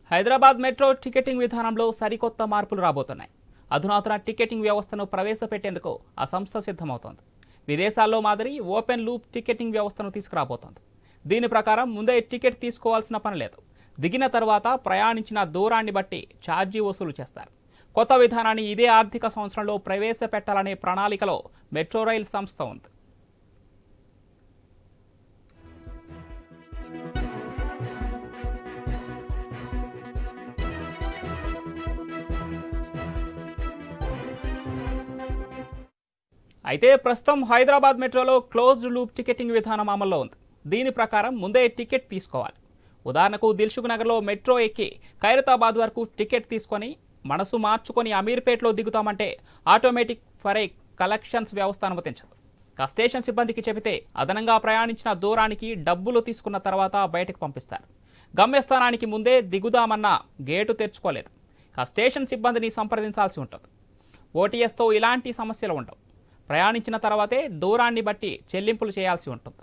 Hyderabad metro ticketing విధానంలో సరికొత్త మార్పులు రాబోతున్నాయి అధునాతన టికెటింగ్ వ్యవస్థను ప్రవేశపెట్టేందుకు ఆ సంస్థ సిద్ధమవుతోంది విదేశాల్లో మాదిరి ఓపెన్ లూప్ టికెటింగ్ వ్యవస్థను తీసుకురాబోతోంది దీని ప్రకారం ముందే టికెట్ తీసుకోవాల్సిన పని లేదు దిగిన తర్వాత ప్రయాణించిన దూరాన్ని బట్టి ఛార్జీ వసూలు చేస్తారు కొత్త విధానాన్ని ఇదే ఆర్థిక సంవత్సరంలో ప్రవేశపెట్టాలనే ప్రణాళికలో మెట్రో రైల్ సంస్థ ఉంది అయితే ప్రస్తుతం హైదరాబాద్ మెట్రోలో క్లోజ్డ్ లూప్ టికెటింగ్ విధానం అమల్లో ఉంది దీని ప్రకారం ముందే టికెట్ తీసుకోవాలి ఉదాహరణకు దిల్సుఖ్ నగర్లో మెట్రో ఎక్కి ఖైరతాబాద్ వరకు టికెట్ తీసుకొని మనసు మార్చుకొని అమీర్పేటలో దిగుతామంటే ఆటోమేటిక్ ఫర్ ఏ కలెక్షన్స్ వ్యవస్థ అనుమతించదు ఇక స్టేషన్ సిబ్బందికి చెబితే అదనంగా ప్రయాణించిన దూరానికి డబ్బులు తీసుకున్న తర్వాత బయటకు పంపిస్తారు గమ్యస్థానానికి ముందే దిగుదామన్న గేటు తెరుచుకోలేదు ఇక స్టేషన్ సిబ్బందిని సంప్రదించాల్సి ఉంటుంది ఓటీఎస్తో ఇలాంటి సమస్యలు ఉండవు ప్రయాణించిన తర్వాతే దూరాన్ని బట్టి చెల్లింపులు చేయాల్సి ఉంటుంది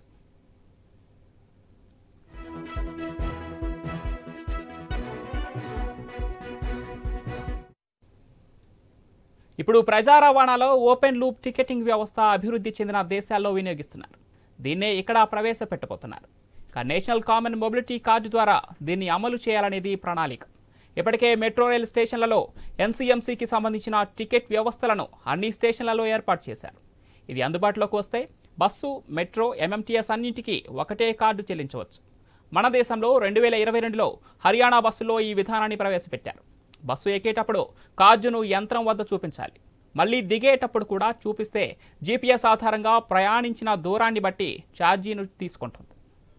ఇప్పుడు ప్రజా రవాణాలో ఓపెన్ లూప్ టికెటింగ్ వ్యవస్థ అభివృద్ధి చెందిన దేశాల్లో వినియోగిస్తున్నారు దీన్నే ఇక్కడ ప్రవేశపెట్టబోతున్నారు ఇక నేషనల్ కామన్ మొబిలిటీ కార్డు ద్వారా దీన్ని అమలు చేయాలనేది ప్రణాళిక ఇప్పటికే మెట్రో రైల్ స్టేషన్లలో ఎన్సీఎంసీకి సంబంధించిన టికెట్ వ్యవస్థలను అన్ని స్టేషన్లలో ఏర్పాటు చేశారు ఇది అందుబాటులోకి వస్తే బస్సు మెట్రో ఎంఎంటీఎస్ అన్నింటికీ ఒకటే కార్డు చెల్లించవచ్చు మన దేశంలో రెండు వేల ఇరవై రెండులో హర్యానా బస్సులో ఈ విధానాన్ని ప్రవేశపెట్టారు బస్సు ఎక్కేటప్పుడు కార్డును యంత్రం వద్ద చూపించాలి మళ్ళీ దిగేటప్పుడు కూడా చూపిస్తే జీపీఎస్ ఆధారంగా ప్రయాణించిన దూరాన్ని బట్టి ఛార్జీను తీసుకుంటుంది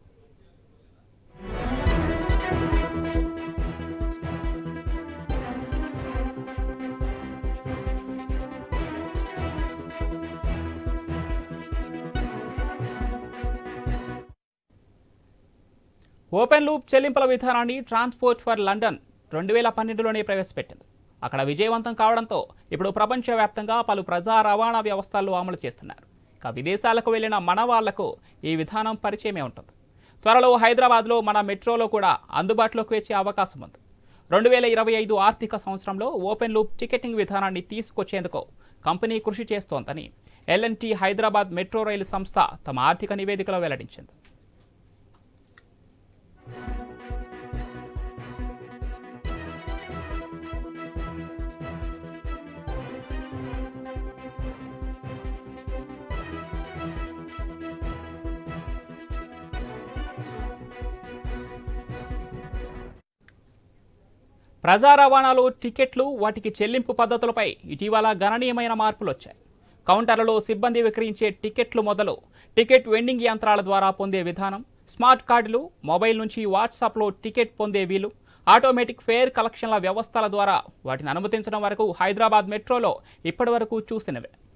ఓపెన్ లూప్ చెల్లింపుల విధానాన్ని ట్రాన్స్పోర్ట్ ఫర్ లండన్ రెండు వేల పన్నెండులోనే ప్రవేశపెట్టింది అక్కడ విజయవంతం కావడంతో ఇప్పుడు ప్రపంచవ్యాప్తంగా పలు ప్రజా రవాణా వ్యవస్థలు అమలు చేస్తున్నారు ఇక విదేశాలకు వెళ్లిన మన వాళ్లకు ఈ విధానం పరిచయమే ఉంటుంది త్వరలో హైదరాబాద్లో మన మెట్రోలో కూడా అందుబాటులోకి వచ్చే అవకాశం ఉంది రెండు వేల ఇరవై ఐదు ఆర్థిక సంవత్సరంలో ఓపెన్ లూప్ టికెటింగ్ విధానాన్ని తీసుకొచ్చేందుకు కంపెనీ కృషి చేస్తోందని ఎల్ఎన్టీ హైదరాబాద్ మెట్రో రైలు సంస్థ తమ ఆర్థిక నివేదికలో వెల్లడించింది ప్రజా రవాణాలో టికెట్లు వాటికి చెల్లింపు పద్ధతులపై ఇటీవల గణనీయమైన మార్పులు వచ్చాయి కౌంటర్లలో సిబ్బంది విక్రయించే టికెట్లు మొదలు టికెట్ వెండింగ్ యంత్రాల ద్వారా పొందే విధానం స్మార్ట్ కార్డులు మొబైల్ నుంచి వాట్సాప్లో టికెట్ పొందే వీలు ఆటోమేటిక్ ఫేర్ కలెక్షన్ల వ్యవస్థల ద్వారా వాటిని అనుమతించడం వరకు హైదరాబాద్ మెట్రోలో ఇప్పటివరకు చూసినవే